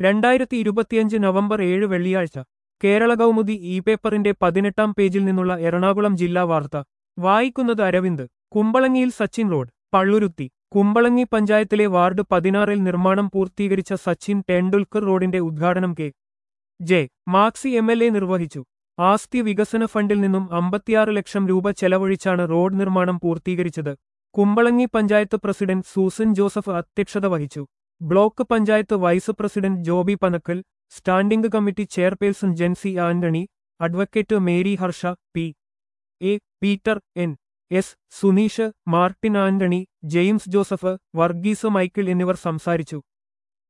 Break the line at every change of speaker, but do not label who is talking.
രണ്ടായിരത്തി ഇരുപത്തിയഞ്ച് നവംബർ ഏഴ് വെള്ളിയാഴ്ച കേരള കൗമുദി ഇ പേപ്പറിന്റെ പതിനെട്ടാം പേജിൽ നിന്നുള്ള എറണാകുളം ജില്ലാ വാർത്ത വായിക്കുന്നത് അരവിന്ദ് കുമ്പളങ്ങിയിൽ സച്ചിൻ റോഡ് പള്ളുരുത്തി കുമ്പളങ്ങി പഞ്ചായത്തിലെ വാർഡ് പതിനാറിൽ നിർമ്മാണം പൂർത്തീകരിച്ച സച്ചിൻ ടെണ്ടുൽക്കർ റോഡിന്റെ ഉദ്ഘാടനം K J Maxi M L A നിർവഹിച്ചു ആസ്തി വികസന ഫണ്ടിൽ നിന്നും അമ്പത്തിയാറ് ലക്ഷം രൂപ ചെലവഴിച്ചാണ് റോഡ് നിർമ്മാണം പൂർത്തീകരിച്ചത് Kumbalangi panchayat president Susan Joseph അധ്യക്ഷത വഹിച്ചു block panchayat vice president Joby Panakkal standing committee chairperson Jency Antony advocate Mary Harsha P A Peter N S Suneesh Martin Antony James Joseph Varghese Michael എന്നിവർ സംസാരിച്ചു